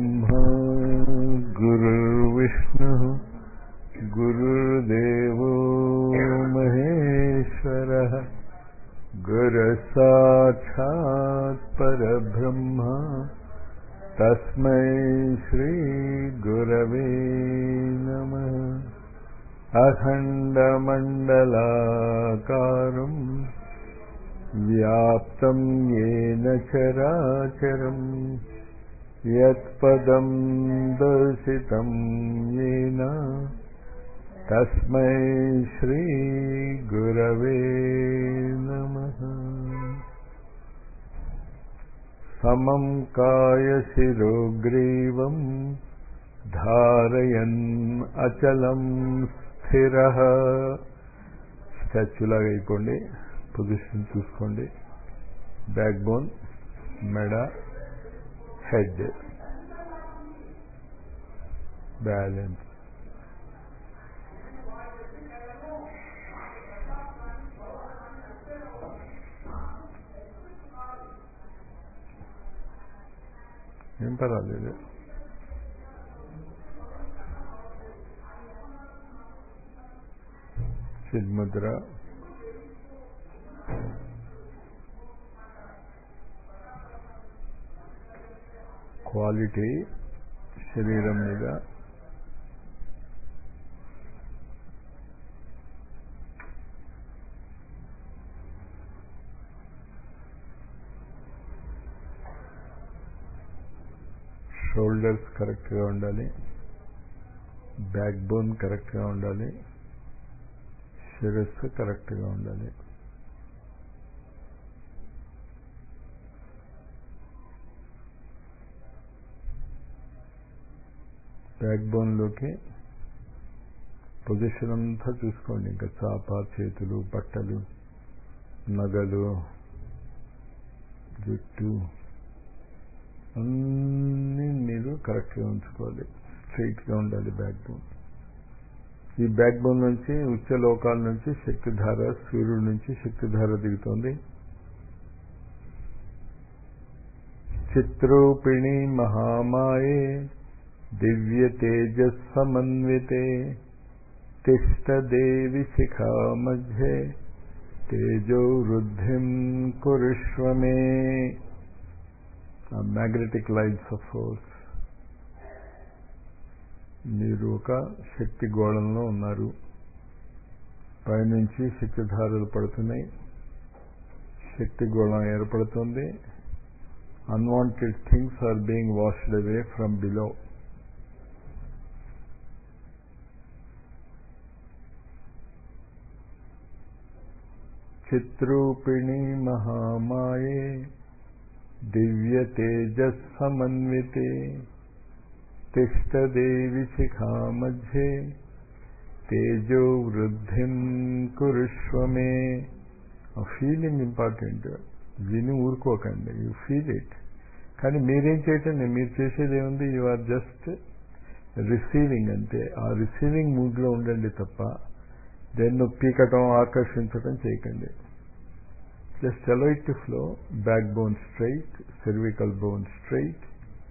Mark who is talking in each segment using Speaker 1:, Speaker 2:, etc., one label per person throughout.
Speaker 1: गुरुर्ब्रह्मा गुरुर्विष्णुः गुरुर्देवो महेश्वरः गुरसाक्षात् परब्रह्म तस्मै श्रीगुरवे नमः अखण्डमण्डलाकारम् व्याप्तं येन चराचरम् यत्पदं दर्शितं येन तस्मै श्रीगुरवे नमः समं कायशिरोग्रीवं धारयन् అచలం స్థిర స్టాచ్యూలాగా అయిపోండి పొజిషన్ చూసుకోండి బ్యాక్ బోన్ మెడ హెడ్ బ్యాలెన్స్ ఏం పర్వాలేదు చిన్ముద్ర క్వాలిటీ శరీరం మీద షోల్డర్స్ కరెక్ట్గా ఉండాలి బ్యాక్ బోన్ కరెక్ట్గా ఉండాలి శిరస్సు కరెక్ట్గా ఉండాలి బ్యాక్ బోన్లోకి పొజిషన్ అంతా చూసుకోండి ఇంకా చాప చేతులు బట్టలు నగలు జుట్టు అన్నీ మీరు కరెక్ట్గా ఉంచుకోవాలి స్ట్రైట్గా ఉండాలి బ్యాక్ బోన్ ఈ బ్యాక్ బోన్ నుంచి ఉచ్చ లోకాల నుంచి శక్తిధార సూర్యుడి నుంచి శక్తిధార దిగుతోంది చిత్రూపిణి మహామాయే దివ్య తేజస్సమన్వితే తిష్టదేవి శిఖా మధ్యే తేజో వృద్ధిం కురుష్వ మే మ్యాగ్నెటిక్ లైన్స్ ఆఫ్ ఫోర్స్ మీరు ఒక శక్తి గోళంలో ఉన్నారు పైనుంచి శక్తిధారలు పడుతున్నాయి శక్తి గోళం ఏర్పడుతుంది unwanted things are being washed away from below చిత్రూపిణి మహామాయే దివ్య తేజస్సమన్వితే తిష్టదేవి శిఖా మధ్యే తేజో వృద్ధిం కురుష్వ మే ఆ ఫీలింగ్ ఇంపార్టెంట్ విని ఊరుకోకండి యూ ఫీల్ ఇట్ కానీ మీరేం చేయటండి మీరు చేసేది ఏముంది యు ఆర్ జస్ట్ రిసీవింగ్ అంతే ఆ రిసీవింగ్ మూడ్లో ఉండండి తప్ప దేన్ని పీకటం ఆకర్షించటం చేయకండి just allow it to flow backbone straight cervical bone straight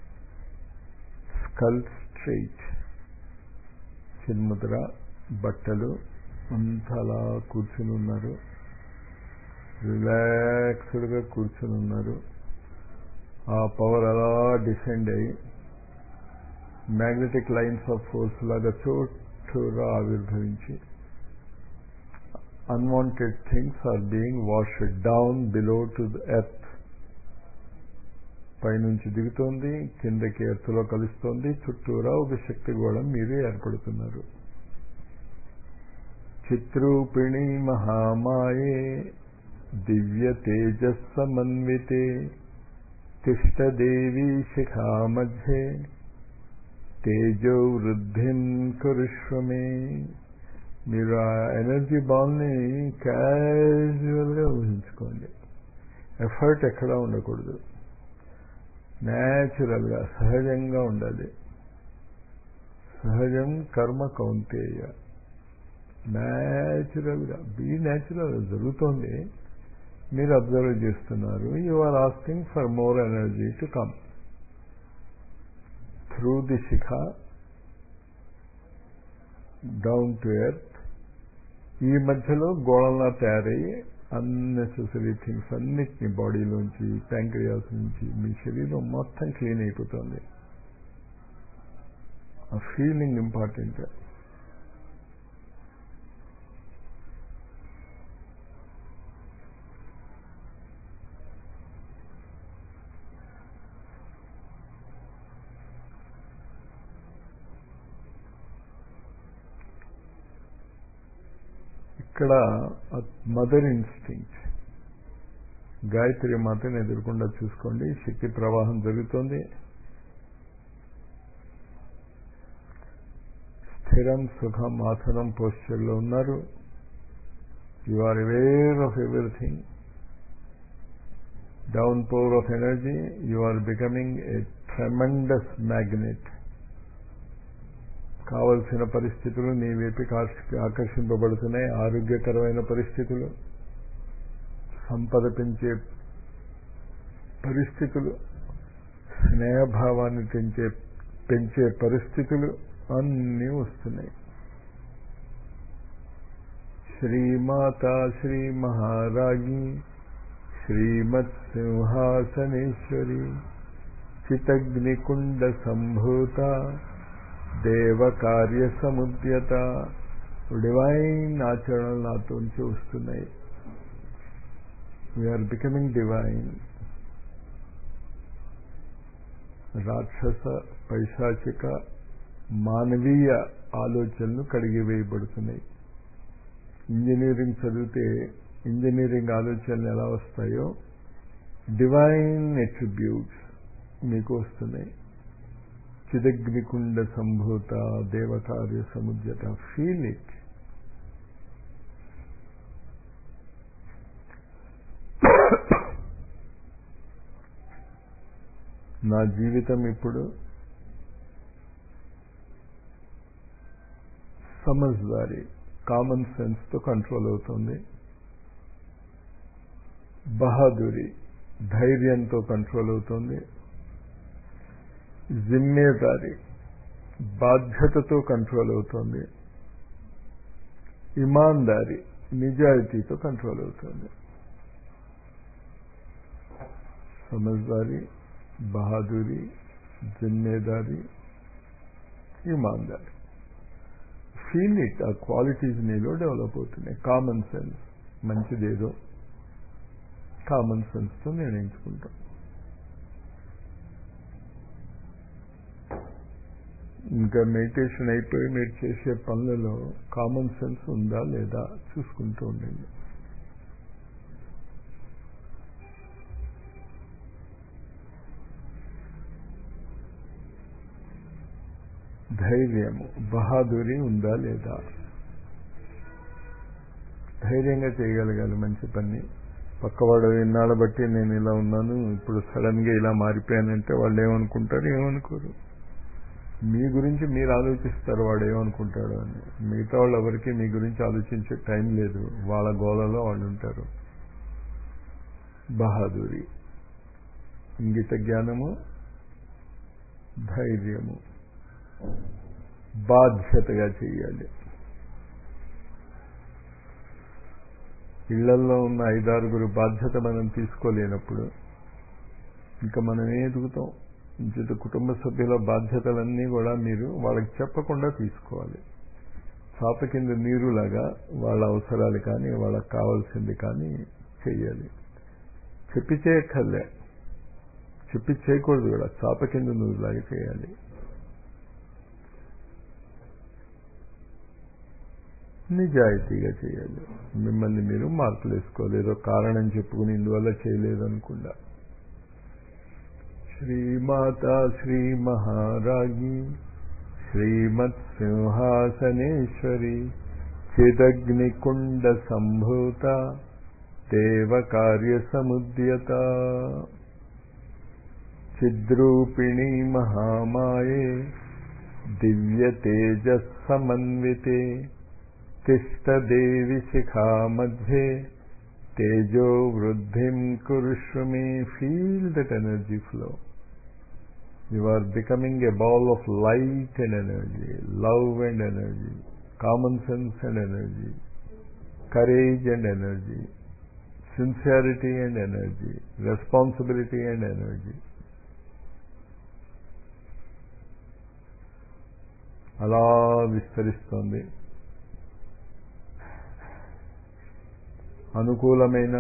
Speaker 1: skull straight చిన్ముద్ర బట్టలు అంతా అలా కూర్చుని ఉన్నారు రిలాక్స్డ్గా కూర్చుని ఉన్నారు ఆ పవర్ అలా డిసెండ్ అయ్యి మ్యాగ్నెటిక్ లైన్స్ ఆఫ్ ఫోర్స్ లాగా చోటుగా ఆవిర్భవించి unwanted things are being washed down below to the earth పైనుంచి దిగుతోంది కిందకి ఎర్త్లో కలుస్తోంది చుట్టూరా ఒక శక్తి గోళం మీరు ఏర్పడుతున్నారు చిత్రూపిణి మహామాయే దివ్య తేజస్సమన్వితే తిష్టదేవి శిఖా మధ్యే తేజో వృద్ధిం కురుష్వమే మీరు ఆ ఎనర్జీ బాల్ని క్యాజువల్గా ఊహించుకోండి ఎఫర్ట్ ఎక్కడా ఉండకూడదు న్యాచురల్గా సహజంగా ఉండాలి సహజం కర్మ కౌంతేయ న్యాచురల్గా బీ న్యాచురల్ జరుగుతోంది మీరు అబ్జర్వ్ చేస్తున్నారు you are asking for more energy to come through the శిఖ డౌన్ టు ఎర్త్ ఈ మధ్యలో గోళంలా తయారయ్యి అన్నెసెసరీ థింగ్స్ అన్నిటినీ బాడీలోంచి ప్యాంక్రియాస్ నుంచి మీ శరీరం మొత్తం క్లీన్ అయిపోతుంది ఆ ఫీలింగ్ ఇంపార్టెంట్ ఇక్కడ మదర్ ఇన్స్టింక్ట్ గాయత్రి మాతని ఎదురకుండా చూసుకోండి శక్తి ప్రవాహం జరుగుతోంది స్థిరం సుఖం ఆసనం పోస్చర్లో ఉన్నారు you are aware of everything down power of energy you are becoming a tremendous magnet కావలసిన పరిస్థితులు నీ వైపుకి ఆకర్షింపబడుతున్నాయి ఆరోగ్యకరమైన పరిస్థితులు సంపద పెంచే పరిస్థితులు స్నేహభావాన్ని పెంచే పెంచే పరిస్థితులు అన్నీ వస్తున్నాయి శ్రీమాత శ్రీ మహారాగి శ్రీమత్ సింహాసనేశ్వరి చితగ్నికుండ సంభూత దేవకార్య సముద్యత డివైన్ ఆచరణలు నాతోంచి వస్తున్నాయి వీఆర్ బికమింగ్ డివైన్ రాక్షస పైశాచిక మానవీయ ఆలోచనలు కడిగివేయబడుతున్నాయి ఇంజనీరింగ్ చదివితే ఇంజనీరింగ్ ఆలోచనలు ఎలా వస్తాయో డివైన్ ఎట్రిబ్యూట్స్ మీకు వస్తున్నాయి చిదగ్నికుండ సంభూత దేవకార్య సముద్యత ఫీల్ ఇట్ నా జీవితం ఇప్పుడు సమజ్దారి కామన్ సెన్స్తో కంట్రోల్ అవుతుంది బహాదురి ధైర్యంతో కంట్రోల్ అవుతుంది జిమ్మేదారి బాధ్యతతో కంట్రోల్ అవుతుంది ఇమాందారి నిజాయితీతో కంట్రోల్ అవుతుంది సమజ్దారి బహాదురి జిమ్మేదారి ఇమాందారి ఫీల్ ఇట్ ఆ క్వాలిటీస్ నీలో డెవలప్ అవుతున్నాయి కామన్ సెన్స్ మంచిదేదో కామన్ సెన్స్తో నిర్ణయించుకుంటాం ఇంకా మెడిటేషన్ అయిపోయి మీరు చేసే పనులలో కామన్ సెన్స్ ఉందా లేదా చూసుకుంటూ ఉండండి ధైర్యము బహాదురి ఉందా లేదా ధైర్యంగా చేయగలగాలి మంచి పని పక్కవాడు ఇన్నాళ్ళ బట్టి నేను ఇలా ఉన్నాను ఇప్పుడు సడన్ గా ఇలా మారిపోయానంటే వాళ్ళు ఏమనుకుంటారు ఏమనుకోరు మీ గురించి మీరు ఆలోచిస్తారు వాడు ఏమనుకుంటాడు అని మిగతా వాళ్ళు ఎవరికి మీ గురించి ఆలోచించే టైం లేదు వాళ్ళ గోలలో వాళ్ళు ఉంటారు బహాదురి ఇంగిత జ్ఞానము ధైర్యము బాధ్యతగా చేయాలి ఇళ్లల్లో ఉన్న ఐదారుగురు బాధ్యత మనం తీసుకోలేనప్పుడు ఇంకా మనం ఏం ఎదుగుతాం ఇంత కుటుంబ సభ్యుల బాధ్యతలన్నీ కూడా మీరు వాళ్ళకి చెప్పకుండా తీసుకోవాలి చాప కింద నీరులాగా వాళ్ళ అవసరాలు కానీ వాళ్ళకి కావాల్సింది కానీ చెయ్యాలి చెప్పి చేయక్కర్లే చెప్పి చేయకూడదు కూడా చాప కింద నీరులాగా చేయాలి నిజాయితీగా చేయాలి మిమ్మల్ని మీరు మార్పులు వేసుకోవాలి ఏదో కారణం చెప్పుకుని ఇందువల్ల చేయలేదు అనుకుండా శ్రీమాత శ్రీ మహారాగి శ్రీమత్ సింహాసనేశ్వరి చిదగ్నికుండ సంభూత దేవకార్య సముద్యత చిద్రూపిణి మహామాయే దివ్య తేజస్ సమన్వితే తిష్టదేవి శిఖా మధ్యే తేజో వృద్ధిం కురుష్వ మే feel that energy flow you are becoming a bowl of light and energy love and energy common sense and energy courage and energy sincerity and energy responsibility and energy అలా విస్తరిస్తోంది అనుకూలమైన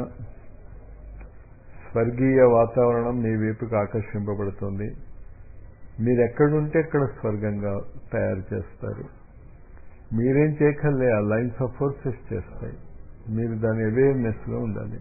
Speaker 1: స్వర్గీయ వాతావరణం మీ వైపుకి ఆకర్షింపబడుతుంది మీరు ఎక్కడుంటే అక్కడ స్వర్గంగా తయారు చేస్తారు మీరేం చేయకలే ఆ లైన్స్ ఆఫ్ ఫోర్సెస్ చేస్తాయి మీరు దాని అవేర్నెస్లో ఉండాలి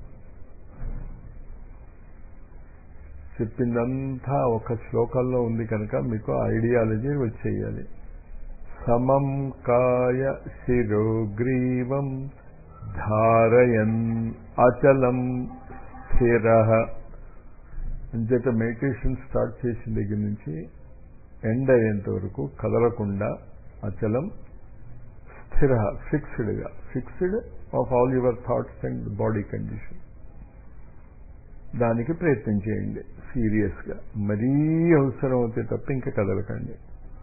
Speaker 1: చెప్పిందంతా ఒక శ్లోకాల్లో ఉంది కనుక మీకు ఐడియాలజీ వచ్చేయాలి సమం కాయ శిరోగ్రీవం ధారయన్ అచలం స్థిర అంచేత మెడిటేషన్ స్టార్ట్ చేసిన దగ్గర నుంచి ఎండ్ అయ్యేంత వరకు కదలకుండా అచలం స్థిర ఫిక్స్డ్గా fixed of all your thoughts and body condition దానికి ప్రయత్నం చేయండి సీరియస్గా మరీ అవసరం అవుతే తప్ప ఇంకా కదలకండి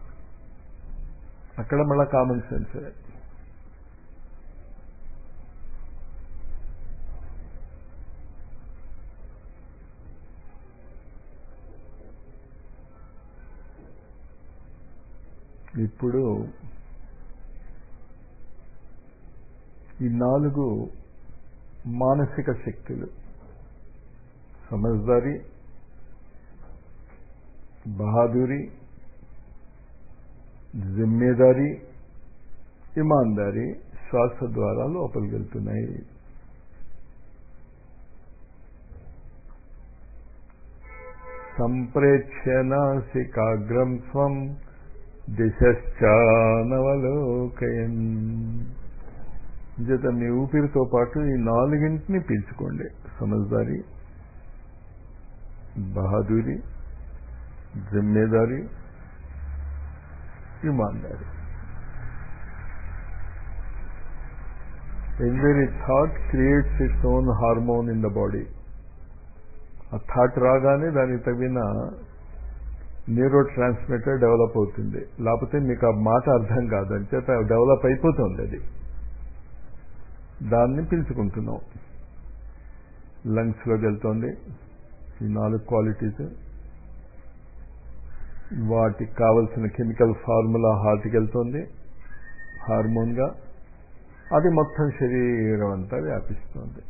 Speaker 1: అక్కడ మళ్ళా కామన్ సెన్స్ ఇప్పుడు ఈ నాలుగు మానసిక శక్తులు సమజ్దారి బహాదూరి జిమ్మేదారీ ఇమాందారీ శ్వాస ద్వారా లోపలికి వెళ్తున్నాయి సంప్రేక్షనాసికాగ్రం స్వం దిశానవలోకయన్ చేత మీ ఊపిరితో పాటు ఈ నాలుగింటిని పీల్చుకోండి సమజ్దారి బహాదూరి జిమ్మేదారీ ఇమాందారి every thought creates its own hormone in the body ఆ థాట్ రాగానే దానికి తగిన న్యూరో ట్రాన్స్మిటర్ డెవలప్ అవుతుంది లేకపోతే మీకు ఆ మాట అర్థం కాదు అంచేత డెవలప్ అయిపోతుంది అది దాన్ని పిలుచుకుంటున్నాం లంగ్స్లోకి వెళ్తుంది ఈ నాలుగు క్వాలిటీస్ వాటికి కావలసిన కెమికల్ ఫార్ములా హార్ట్కి వెళ్తుంది హార్మోన్గా అది మొత్తం శరీరం అంతా వ్యాపిస్తుంది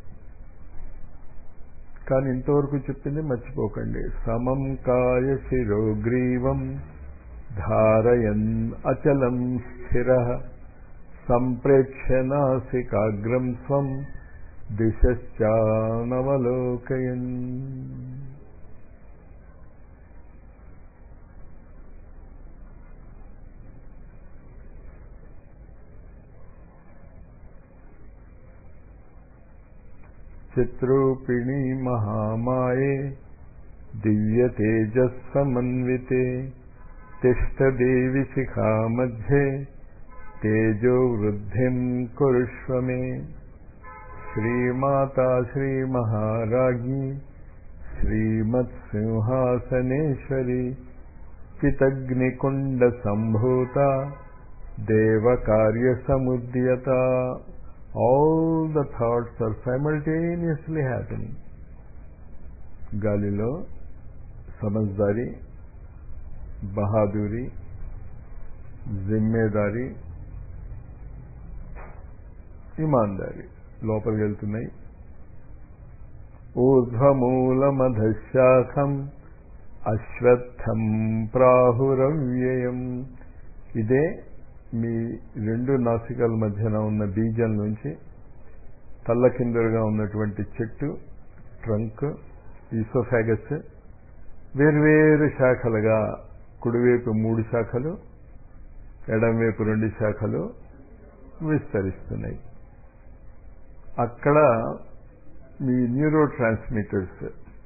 Speaker 1: కానీ ఇంతవరకు చెప్పింది మర్చిపోకండి సమం కాయ శిరోగ్రీవం ధారయన్ అచలం స్థిర సంప్రేక్షనాసికాగ్రం స్వం దిశానవలోకయన్ చిత్రూపిణి మహామాయే దివ్యతేజస్సమన్వితే తిష్టదేవి శిఖా మధ్యే తేజో వృద్ధిం కురుష్వ మే శ్రీమాతా శ్రీమహారాజ్ఞి శ్రీమత్సింహాసనేశ్వరి పితగ్నికుండ సంభూత దేవకార్యసముద్యత all the thoughts are simultaneously happening గాలిలో సమజ్దారి బహాదూరి జిమ్మేదారి ఇమాందారి లోపలికి వెళ్తున్నాయి ఊర్ధ్వమూలమధశాఖం అశ్వత్థం ప్రాహురవ్యయం ఇదే మీ రెండు నాసికల మధ్యన ఉన్న బీజం నుంచి తల్లకిందులుగా ఉన్నటువంటి చెట్టు ట్రంక్ ఈసోఫాగస్ వేర్వేరు శాఖలుగా కుడివైపు మూడు శాఖలు ఎడంవైపు రెండు శాఖలు విస్తరిస్తున్నాయి అక్కడ మీ న్యూరో ట్రాన్స్మిటర్స్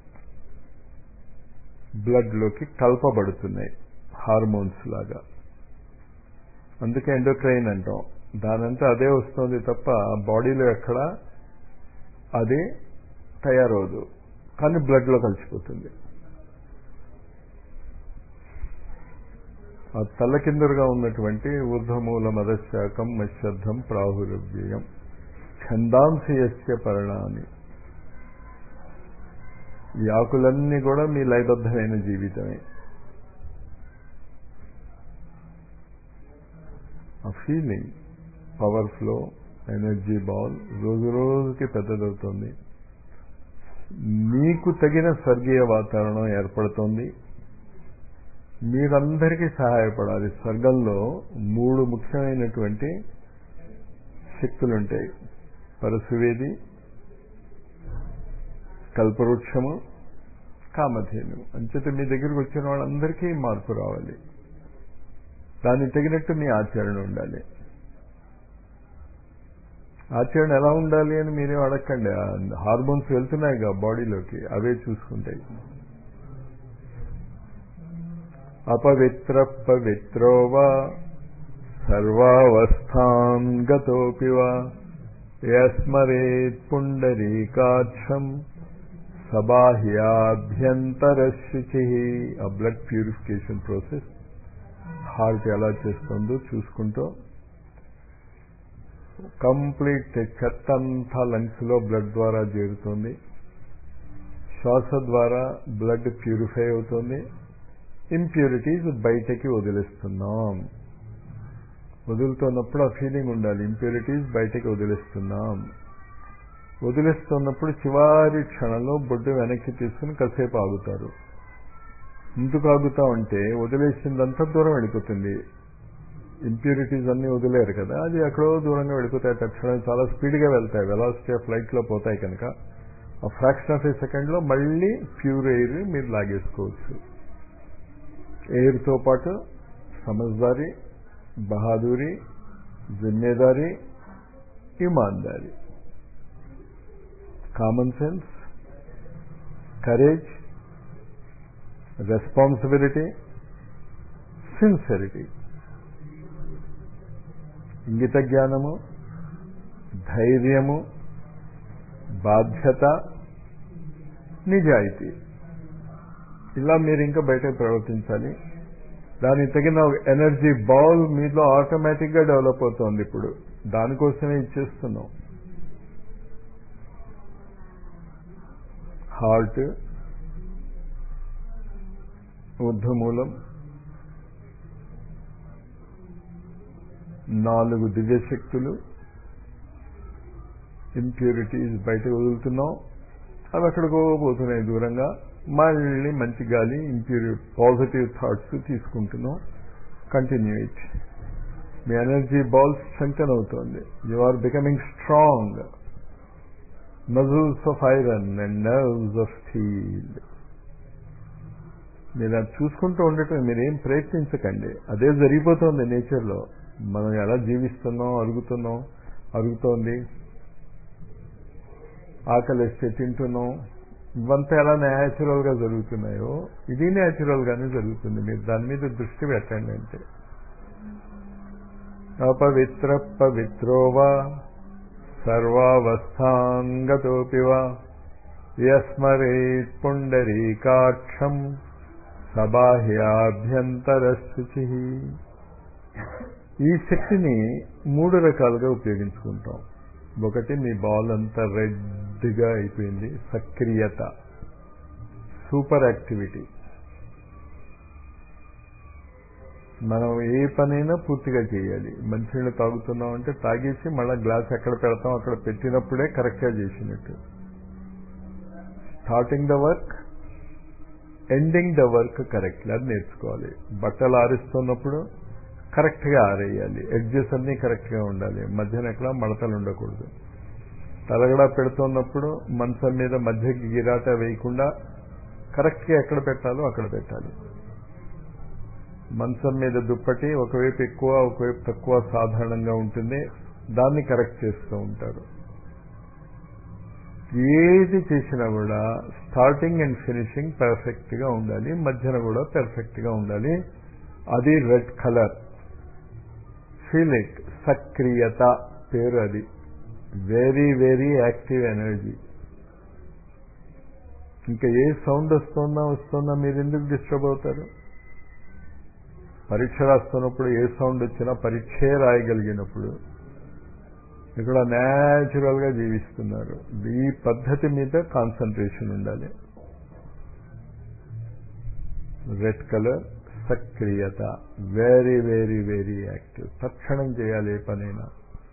Speaker 1: బ్లడ్లోకి కలపబడుతున్నాయి హార్మోన్స్ లాగా అందుకే ఎండోక్రైన్ అంటాం దానంతా అదే వస్తుంది తప్ప బాడీలో ఎక్కడ అది తయారవదు కానీ బ్లడ్లో కలిసిపోతుంది ఆ తల్లకిందులుగా ఉన్నటువంటి ఊర్ధమూల మదశాకం మశ్యర్థం ప్రాహురవ్యయం ఛందాంసి యస్య పర్ణాన్ని ఈ ఆకులన్నీ కూడా మీ లయబద్ధమైన జీవితమే ఆ feeling power flow energy ball రోజు రోజుకి పెద్దదవుతుంది మీకు తగిన స్వర్గీయ వాతావరణం ఏర్పడుతోంది మీరందరికీ సహాయపడాలి స్వర్గంలో మూడు ముఖ్యమైనటువంటి శక్తులుంటాయి పరశువేది కల్పవృక్షము కామధేను అంచేత మీ దగ్గరికి వచ్చిన వాళ్ళందరికీ మార్పు రావాలి దానికి తగినట్టు మీ ఆచరణ ఉండాలి ఆచరణ ఎలా ఉండాలి అని మీరేం అడగండి హార్మోన్స్ వెళ్తున్నాయిగా బాడీలోకి అవే చూసుకుంటాయి అపవిత్ర పవిత్రో వా సర్వావస్థాన్ గతోపి వా యస్మరేత్ పుండరీకాక్షం సబాహ్యాభ్యంతరశుచి ఆ బ్లడ్ ప్యూరిఫికేషన్ ప్రాసెస్ హార్ట్ ఎలా చేస్తుందో చూసుకుంటూ కంప్లీట్ చెత్త అంతా లంగ్స్ లో బ్లడ్ ద్వారా చేరుతుంది శ్వాస ద్వారా బ్లడ్ ప్యూరిఫై అవుతుంది ఇంప్యూరిటీస్ బయటకి వదిలేస్తున్నాం వదులుతున్నప్పుడు ఆ ఫీలింగ్ ఉండాలి ఇంప్యూరిటీస్ బయటకి వదిలేస్తున్నాం వదిలేస్తున్నప్పుడు చివరి క్షణంలో బొడ్డు వెనక్కి తీసుకుని కాసేపు ఆగుతారు ఎందుకు ఆగుతా ఉంటే వదిలేసిందంతా దూరం వెళ్ళిపోతుంది ఇంప్యూరిటీస్ అన్ని వదిలేరు కదా అది ఎక్కడో దూరంగా వెళ్ళిపోతాయి తక్షణం చాలా స్పీడ్గా వెళ్తాయి వెలాసిటీ ఆఫ్ ఫ్లైట్లో పోతాయి కనుక ఆ ఫ్రాక్షన్ ఆఫ్ ఏ సెకండ్లో మళ్ళీ ప్యూర్ ఎయిర్ మీరు లాగేసుకోవచ్చు ఎయిర్తో పాటు సమజ్దారి బహాదూరి జిమ్మేదారి ఇమాందారి common sense courage responsibility sincerity ఇంగిత జ్ఞానము ధైర్యము బాధ్యత నిజాయితీ ఇలా మీరు ఇంకా బయటకు ప్రవర్తించాలి దానికి తగిన ఎనర్జీ బాల్ మీలో ఆటోమేటిక్గా డెవలప్ అవుతోంది ఇప్పుడు దానికోసమే ఇచ్చేస్తున్నాం హార్ట్ ఊర్ధమూలం నాలుగు దివ్యశక్తులు ఇంప్యూరిటీస్ బయట వదులుతున్నాం అవి ఎక్కడికో పోతున్నాయి దూరంగా మళ్ళీ మంచి గాలి ఇంప్యూరి పాజిటివ్ థాట్స్ తీసుకుంటున్నాం కంటిన్యూ ఇట్ మీ ఎనర్జీ బాల్స్ స్ట్రెంగ్తన్ అవుతోంది you are becoming strong muscles of iron and nerves of steel మీరు అది చూసుకుంటూ ఉండటం మీరేం ప్రయత్నించకండి అదే జరిగిపోతుంది నేచర్లో మనం ఎలా జీవిస్తున్నాం అరుగుతున్నాం అరుగుతోంది ఆకలిస్తే తింటున్నాం ఇవంతా ఎలా న్యాచురల్ గా జరుగుతున్నాయో ఇది న్యాచురల్ గానే జరుగుతుంది మీరు దాని మీద దృష్టి పెట్టండి అంటే అపవిత్ర పవిత్రోవా సర్వావస్థాంగతోపి వా యస్మరేత్ పుండరీకాక్షం సబాహ్యాభ్యంతరశుచి ఈ శక్తిని మూడు రకాలుగా ఉపయోగించుకుంటాం ఒకటి మీ బాల్ అంతా రెడ్గా అయిపోయింది సక్రియత సూపర్ యాక్టివిటీ మనం ఏ పనైనా పూర్తిగా చేయాలి మంచినీళ్ళు తాగుతున్నాం అంటే తాగేసి మళ్ళీ గ్లాస్ ఎక్కడ పెడతాం అక్కడ పెట్టినప్పుడే కరెక్ట్గా చేసినట్టు starting the work ending the work correctly అది నేర్చుకోవాలి బట్టలు ఆరిస్తున్నప్పుడు కరెక్ట్గా ఆరేయాలి ఎడ్జెస్ అన్నీ కరెక్ట్గా ఉండాలి మధ్యన ఎక్కడ మడతలు ఉండకూడదు తలగడా పెడుతున్నప్పుడు మంచం మీద మధ్యకి గిరాట వేయకుండా కరెక్ట్గా ఎక్కడ పెట్టాలో అక్కడ పెట్టాలి మంచం మీద దుప్పటి ఒకవైపు ఎక్కువ ఒకవైపు తక్కువ సాధారణంగా ఉంటుంది దాన్ని కరెక్ట్ చేస్తూ ఉంటారు ఏది చేసినా కూడా స్టార్టింగ్ అండ్ ఫినిషింగ్ పర్ఫెక్ట్ గా ఉండాలి మధ్యన కూడా పర్ఫెక్ట్ గా ఉండాలి అది రెడ్ కలర్ ఫీల్ ఇట్ సక్రియత పేరు అది వెరీ వెరీ యాక్టివ్ ఎనర్జీ ఇంకా ఏ సౌండ్ వస్తుందా వస్తుందా మీరు ఎందుకు డిస్టర్బ్ అవుతారు పరీక్ష రాస్తున్నప్పుడు ఏ సౌండ్ వచ్చినా పరీక్షే రాయగలిగినప్పుడు ఇక్కడ న్యాచురల్గా జీవిస్తున్నారు ఈ పద్ధతి మీద కాన్సన్ట్రేషన్ ఉండాలి రెడ్ కలర్ సక్రియత వెరీ వెరీ వెరీ యాక్టివ్ తక్షణం చేయాలి ఏ పనైనా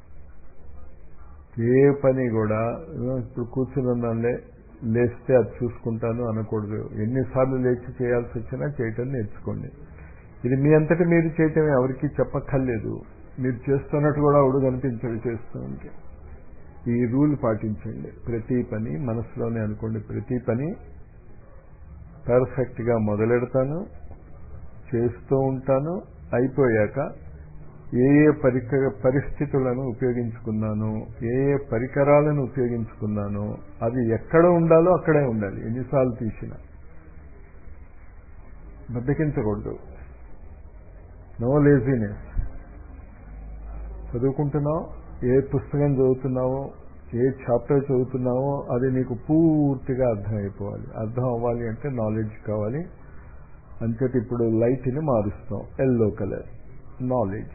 Speaker 1: ఏ పని కూడా ఇప్పుడు కూర్చుని ఉన్నానులే లేస్తే అది చూసుకుంటాను అనకూడదు ఎన్నిసార్లు లేచి చేయాల్సి వచ్చినా చేయటం నేర్చుకోండి ఇది మీ అంతటి మీరు చేయటం ఎవరికి చెప్పక్కర్లేదు మీరు చేస్తున్నట్టు కూడా అవుడు కనిపించడు చేస్తూ ఉంటే ఈ రూల్ పాటించండి ప్రతి పని మనసులోనే అనుకోండి ప్రతి పని పర్ఫెక్ట్గా మొదలెడతాను చేస్తూ ఉంటాను అయిపోయాక ఏ ఏ పరిక పరిస్థితులను ఉపయోగించుకున్నాను ఏ ఏ పరికరాలను ఉపయోగించుకున్నానో అది ఎక్కడ ఉండాలో అక్కడే ఉండాలి ఎన్నిసార్లు తీసిన బద్దకించకూడదు నో లేజినెస్ చదువుకుంటున్నావు ఏ పుస్తకం చదువుతున్నావో ఏ చాప్టర్ చదువుతున్నావో అది నీకు పూర్తిగా అర్థమైపోవాలి అర్థం అవ్వాలి అంటే నాలెడ్జ్ కావాలి అంతటి ఇప్పుడు లైట్ని మారుస్తాం ఎల్లో కలర్ నాలెడ్జ్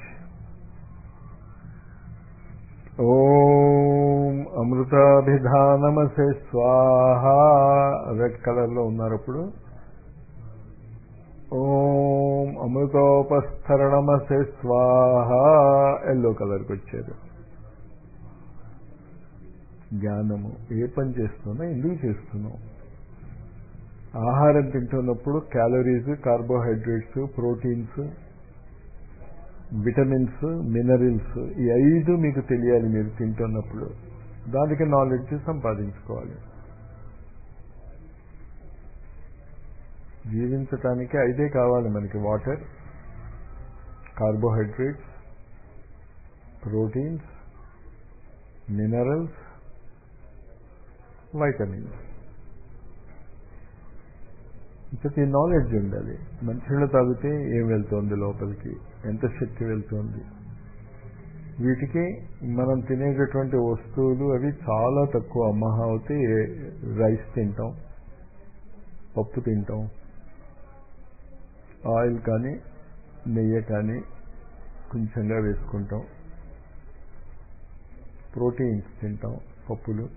Speaker 1: ఓం అమృతాభిధానమసే స్వాహ రెడ్ కలర్లో ఉన్నారు అప్పుడు ఓం అమృతోపస్థరణమసే స్వాహ ఎల్లో కలర్కి వచ్చారు జ్ఞానము ఏ పని చేస్తున్నా ఎందుకు చేస్తున్నాం ఆహారం తింటున్నప్పుడు calories carbohydrates proteins vitamins minerals ఈ ఐదు మీకు తెలియాలి మీరు తింటున్నప్పుడు దానికి నాలెడ్జ్ సంపాదించుకోవాలి జీవించటానికి ఐదే కావాలి మనకి water carbohydrates proteins minerals vitamins ఇంతటి నాలెడ్జ్ ఉండాలి మంచినీళ్ళు తాగితే ఏం వెళ్తోంది లోపలికి ఎంత శక్తి వెళ్తోంది వీటికి మనం తినేటటువంటి వస్తువులు అవి చాలా తక్కువ మహా అవుతే రైస్ తింటాం పప్పు తింటాం ఆయిల్ కానీ నెయ్యి కానీ కొంచెంగా వేసుకుంటాం ప్రోటీన్స్ తింటాం పప్పులు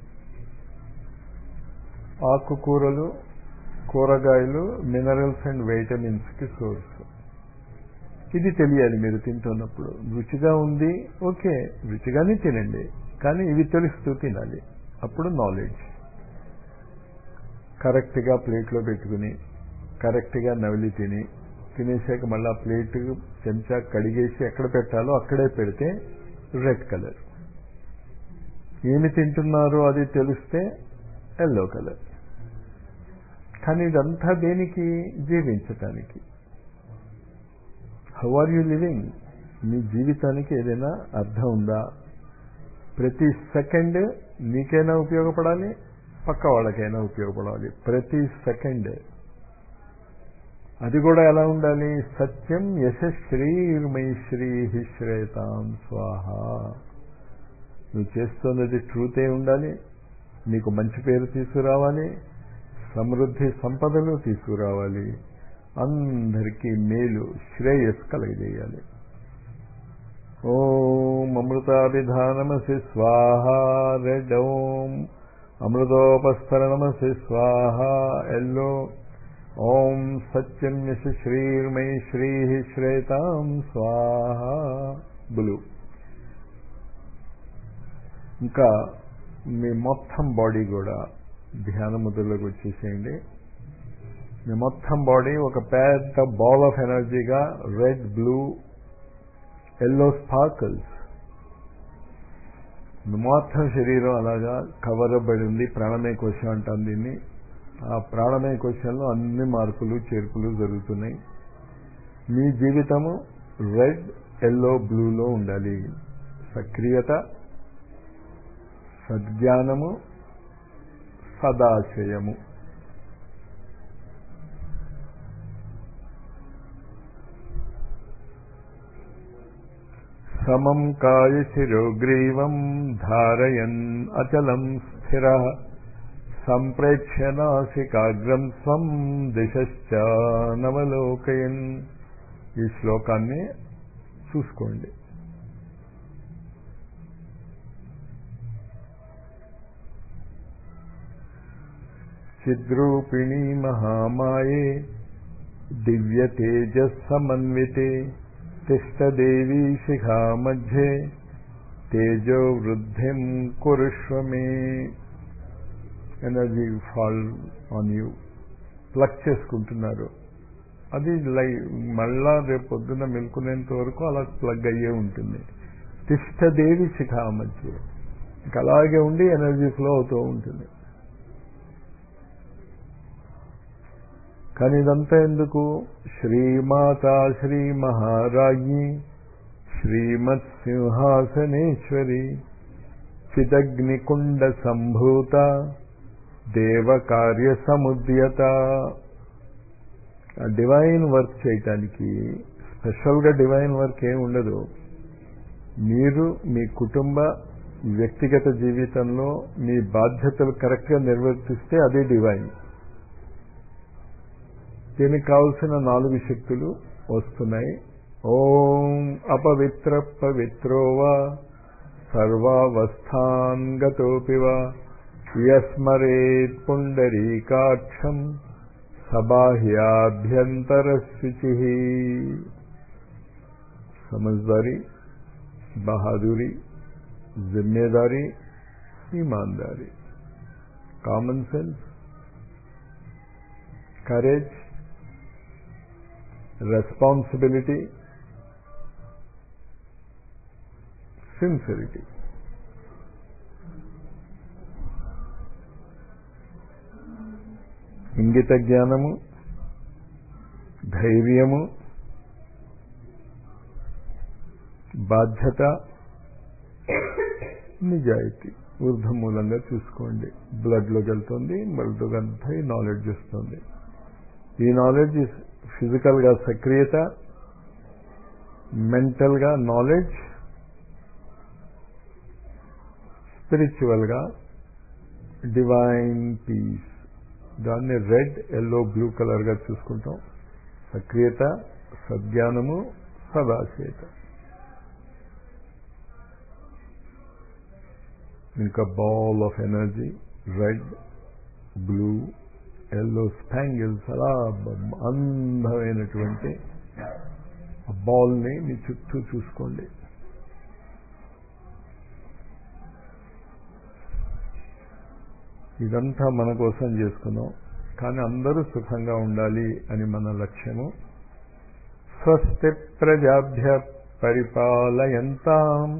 Speaker 1: ఆకుకూరలు కూరగాయలు మినరల్స్ అండ్ వైటమిన్స్కి సోర్స్ ఇది తెలియాలి మీరు తింటున్నప్పుడు రుచిగా ఉంది ఓకే రుచిగానే తినండి కానీ ఇవి తెలుస్తూ తినాలి అప్పుడు నాలెడ్జ్ కరెక్ట్గా ప్లేట్లో పెట్టుకుని కరెక్ట్గా నవిలి తిని తినేసాక మళ్ళీ ప్లేట్ చెంచా కడిగేసి ఎక్కడ పెట్టాలో అక్కడే పెడితే రెడ్ కలర్ ఏమి తింటున్నారో అది తెలిస్తే ఎల్లో కలర్ కానీ ఇదంతా దేనికి జీవించటానికి హౌ ఆర్ యూ లివింగ్ మీ జీవితానికి ఏదైనా అర్థం ఉందా ప్రతి సెకండ్ నీకైనా ఉపయోగపడాలి పక్క వాళ్ళకైనా ఉపయోగపడాలి ప్రతి సెకండ్ అది కూడా ఎలా ఉండాలి సత్యం యశశ్రీర్మై శ్రీ శ్రేతాం స్వాహ నువ్వు చేస్తున్నది ట్రూతే ఉండాలి నీకు మంచి పేరు తీసుకురావాలి సమృద్ధి సంపదలు తీసుకురావాలి అందరికీ మేలు శ్రేయస్ కలగజేయాలి ఓం అమృతాభిధానమసి స్వాహ రెడ్ ఓం అమృతోపస్తరణమసి స్వాహ ఎల్లో ఓం సత్యం యశ శ్రీర్మై శ్రీ శ్రేతాం స్వాహ బ్లూ ఇంకా మీ మొత్తం బాడీ కూడా ధ్యాన ముద్రలోకి వచ్చేసేయండి మీ మొత్తం బాడీ ఒక పెద్ద బాల్ ఆఫ్ ఎనర్జీగా రెడ్ బ్లూ ఎల్లో స్పార్కల్స్ మొత్తం శరీరం అలాగా కవర్ అవ్వబడి ఉంది ప్రాణమయ కోశం అంటాం దీన్ని ఆ ప్రాణమయ కోశంలో అన్ని మార్పులు చేర్పులు జరుగుతున్నాయి మీ జీవితము రెడ్ ఎల్లో బ్లూలో ఉండాలి సక్రియత సద్జ్ఞానము సదాశయము సమం కాయశిరోగ్రీవం ధారయన్ అచలం స్థిర సంప్రేక్ష్య నాసికాగ్రం స్వం దిశశ్చ నవలోకయన్ ఈ శ్లోకాన్ని చూసుకోండి చిద్రూపిణీ మహామాయే దివ్య తేజస్సమన్వితే తిష్టదేవీ శిఖా మధ్యే తేజో వృద్ధిం కురుష్వ మే energy fall on you plug చేసుకుంటున్నారు అది లై మళ్ళా రేపు పొద్దున్న మెలుకునేంత వరకు అలా ప్లగ్ అయ్యే ఉంటుంది తిష్టదేవి శిఖా మధ్య ఇంకా అలాగే ఉండి ఎనర్జీ ఫ్లో అవుతూ ఉంటుంది కానీ ఇదంతా ఎందుకు శ్రీమాత శ్రీ మహారాజ్ఞి శ్రీమత్ సింహాసనేశ్వరి చిదగ్నికుండ సంభూత దేవకార్య సముద్యత డివైన్ వర్క్ చేయటానికి స్పెషల్గా డివైన్ వర్క్ ఏమి ఉండదు మీరు మీ కుటుంబ వ్యక్తిగత జీవితంలో మీ బాధ్యతలు కరెక్ట్గా నిర్వర్తిస్తే అదే డివైన్ దీనికి కావలసిన నాలుగు శక్తులు వస్తున్నాయి ఓం అపవిత్ర పవిత్రోవా సర్వావస్థాన్ గతోపివా యస్మరేత్ పుండరీకాక్షం సబాహ్యాభ్యంతరశుచి समझदारी बहादुरी जिम्मेदारी ईमानदारी common sense courage responsibility sincerity ఇంగిత జ్ఞానము ధైర్యము బాధ్యత నిజాయితీ ఊర్ధమూలంగా చూసుకోండి బ్లడ్లోకి వెళ్తుంది బ్లడ్లోకి అంతా ఈ నాలెడ్జ్ వస్తుంది ఈ నాలెడ్జ్ ఫిజికల్గా సక్రియత మెంటల్గా నాలెడ్జ్ స్పిరిచువల్గా డివైన్ పీస్ దాన్ని రెడ్ ఎల్లో బ్లూ కలర్గా చూసుకుంటాం సక్రియత సద్జ్ఞానము సదాశయత ఇంకా ball of energy red blue yellow spangles అలా అందమైనటువంటి బాల్ని మీ చుట్టూ చూసుకోండి ఇదంతా మన కోసం చేసుకున్నాం కానీ అందరూ సుఖంగా ఉండాలి అని మన లక్ష్యము స్వస్తి ప్రజాభ్య పరిపాలయంతాం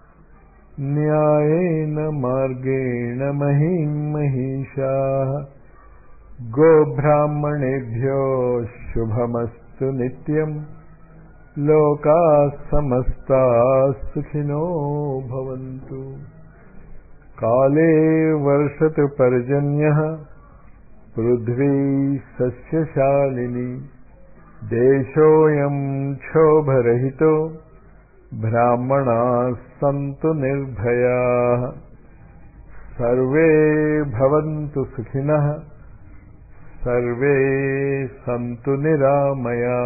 Speaker 1: న్యాయేన మార్గేణ మహిం మహిషా గోబ్రాహ్మణేభ్యో శుభమస్తు నిత్యం లోకా సమస్తా సుఖినో భవంతు కాలే వర్షతు పర్జన్య పృథ్వీ సస్యశాలిని దేశోయం క్షోభరహితో బ్రాహ్మణా సంతు నిర్భయా సర్వే భవంతు సుఖినః సర్వే సంతు నిరామయా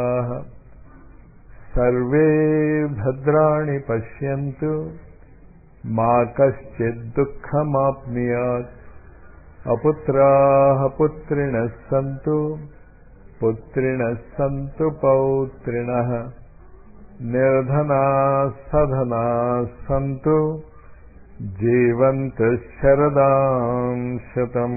Speaker 1: సర్వే భద్రాణి పశ్యంతు మా కశ్చిద్ దుఃఖమాప్నుయాత్ అపుత్రాः పుత్రిణः సంతు పుత్రిణः సంతు పౌత్రిణः నిర్ధనా సధనా సంతు జీవంతు శరదాం శతం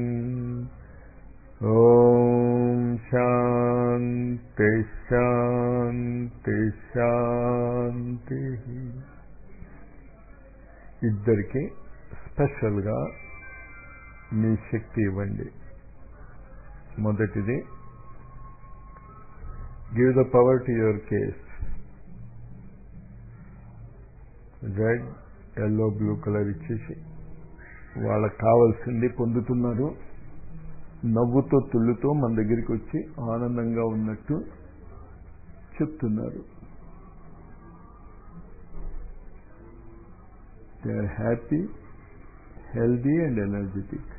Speaker 1: ఓం శాంతి శాంతి శాంతి ఇద్దరికి స్పెషల్గా మీ శక్తి ఇవ్వండి మొదటిది give the power to your case red yellow blue colour ఇచ్చేసి వాళ్ళకి కావాల్సింది పొందుతున్నారు నవ్వుతో తుళ్ళుతో మన దగ్గరికి వచ్చి ఆనందంగా ఉన్నట్టు చెప్తున్నారు they are happy healthy and energetic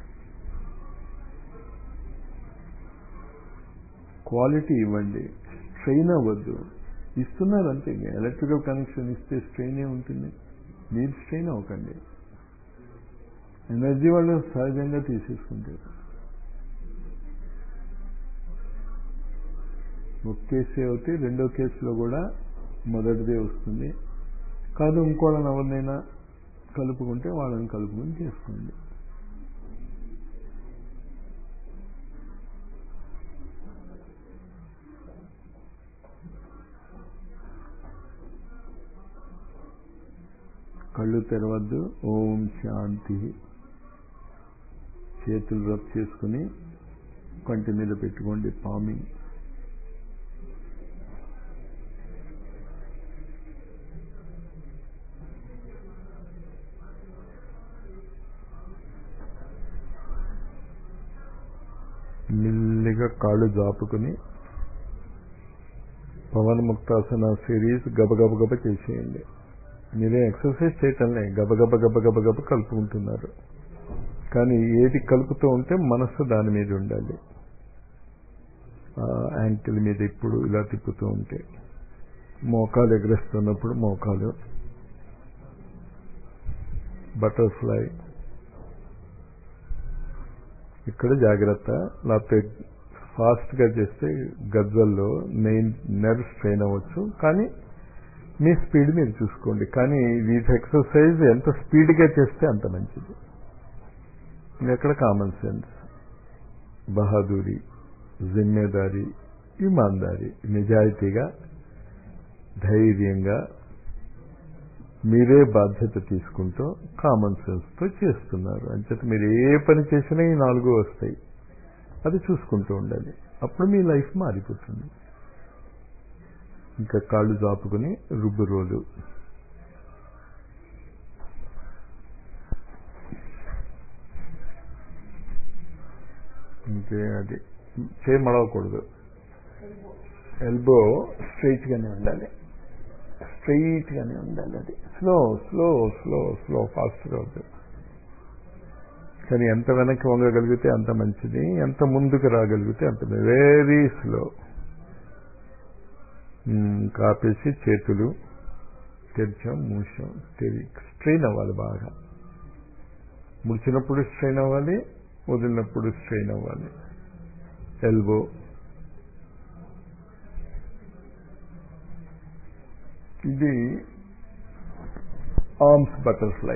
Speaker 1: quality ఇవ్వండి స్ట్రెయిన్ అవ్వద్దు ఇస్తున్నారు అంతే ఎలక్ట్రికల్ కనెక్షన్ ఇస్తే స్ట్రెయిన్ ఏ ఉంటుంది మీరు స్ట్రెయిన్ అవ్వకండి ఎనర్జీ వాళ్ళు సహజంగా తీసేసుకుంటారు ఒక కేసే అవుతే రెండో కేసులో కూడా మొదటిదే వస్తుంది కాదు ఇంకోళ్ళని ఎవరినైనా కలుపుకుంటే వాళ్ళని కలుపుకొని చేసుకోండి కళ్ళు తెరవద్దు ఓం శాంతి చేతులు రబ్ చేసుకుని కంటి మీద పెట్టుకోండి పామింగ్ మెల్లిగా కాళ్ళు జాపుకుని పవన్ ముక్తాసన సిరీస్ గబగబ గబ చేసేయండి మీరే ఎక్సర్సైజ్ చేయటంలే గబగబ గబ గబ గబ కలుపుకుంటున్నారు కానీ ఏది కలుపుతూ ఉంటే మనస్సు దాని మీద ఉండాలి యాంకిల్ మీద ఇప్పుడు ఇలా తిప్పుతూ ఉంటే మోకాలు ఎగరేస్తున్నప్పుడు మోకాలు బటర్ఫ్లై ఇక్కడ జాగ్రత్త లేకపోతే ఫాస్ట్గా చేస్తే గజ్జల్లో నెయిన్ నెర్వ్ స్ట్రెయిన్ అవ్వచ్చు కానీ మీ స్పీడ్ మీరు చూసుకోండి కానీ వీటి ఎక్సర్సైజ్ ఎంత స్పీడ్గా చేస్తే అంత మంచిది ఎక్కడ కామన్ సెన్స్ బహాదూరి జిమ్మేదారి ఇమాందారి నిజాయితీగా ధైర్యంగా మీరే బాధ్యత తీసుకుంటూ కామన్ సెన్స్తో చేస్తున్నారు అంచేత మీరు ఏ పని చేసినా ఈ నాలుగు వస్తాయి అది చూసుకుంటూ ఉండాలి అప్పుడు మీ లైఫ్ మారిపోతుంది ఇంకా కాళ్ళు జాపుకుని రుబ్బు రోలు ఇంకే అది చేయి మడవకూడదు ఎల్బో స్ట్రైట్ గానే ఉండాలి స్ట్రైట్ గానే ఉండాలి అది స్లో స్లో స్లో స్లో ఫాస్ట్గా అవుతుంది కానీ ఎంత వెనక్కి వంగగలిగితే అంత మంచిది ఎంత ముందుకు రాగలిగితే అంత వెరీ స్లో కాపేసి చేతులు తెరిచాం మూసాం తెరి స్ట్రెయిన్ అవ్వాలి బాగా ముడిచినప్పుడు స్ట్రెయిన్ అవ్వాలి వదిలినప్పుడు స్ట్రెయిన్ అవ్వాలి ఎల్బో ఇది ఆర్మ్స్ బటర్ఫ్లై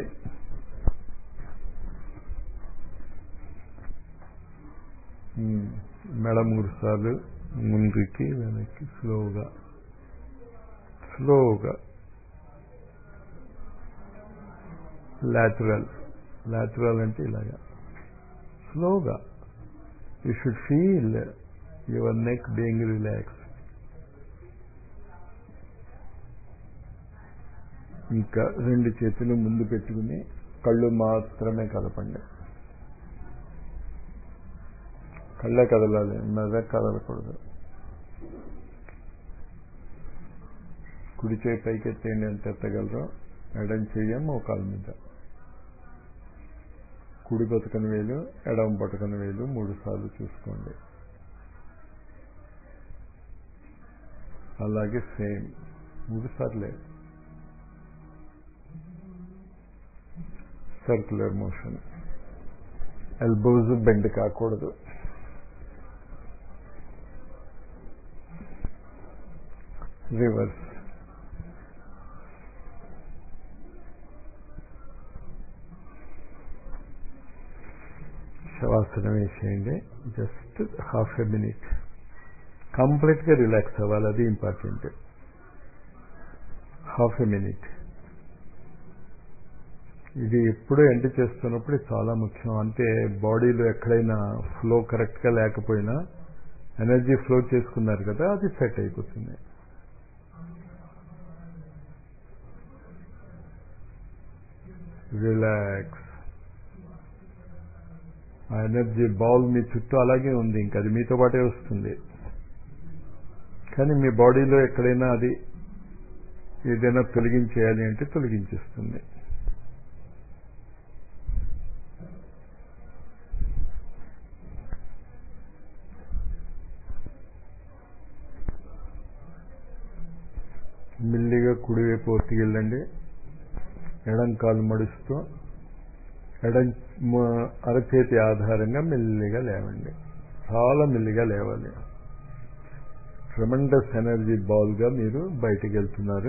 Speaker 1: మెడ మూడు సార్లు ముందుకి వెనక్కి స్లోగా స్లోగా లాటరల్ లాటరల్ అంటే ఇలాగా స్లోగా you should feel your neck being relax ఇంకా రెండు చేతులు ముందు పెట్టుకుని కళ్ళు మాత్రమే కదపండి కళ్ళే కదలాలి మెద కదలకూడదు కుడి చేయి పైకి ఎత్తేయండి ఎంత ఎత్తగలరో ఎడం చెయ్యం మోకాల మీద కుడి బతుకని వేలు ఎడమ పట్టుకని వేలు మూడు సార్లు చూసుకోండి అలాగే సేమ్ మూడు సార్లే సర్క్యులర్ మోషన్ ఎల్బోస్ బెండ్ కాకూడదు రివర్స్ శవాసనం వేసేయండి జస్ట్ హాఫ్ ఎ మినిట్ కంప్లీట్గా రిలాక్స్ అవ్వాలి అది ఇంపార్టెంట్ హాఫ్ ఎ మినిట్ ఇది ఎప్పుడూ ఎండ్ చేస్తున్నప్పుడు చాలా ముఖ్యం అంటే బాడీలో ఎక్కడైనా ఫ్లో కరెక్ట్గా లేకపోయినా ఎనర్జీ ఫ్లో చేసుకున్నారు కదా అది సెట్ అయిపోతుంది రిలాక్స్ ఆ ఎనర్జీ బాల్ మీ చుట్టూ అలాగే ఉంది ఇంకా అది మీతో పాటే వస్తుంది కానీ మీ బాడీలో ఎక్కడైనా అది ఏదైనా తొలగించేయాలి అంటే తొలగించేస్తుంది మెల్లిగా కుడివైపు ఒత్తికి వెళ్ళండి ఎడం కాలు మడుస్తూ ఎడం మ- అరచేతి ఆధారంగా మెల్లిగా లేవండి చాలా మెల్లిగా లేవాలి ట్రమండస్ ఎనర్జీ బాల్గా మీరు బయటికి వెళ్తున్నారు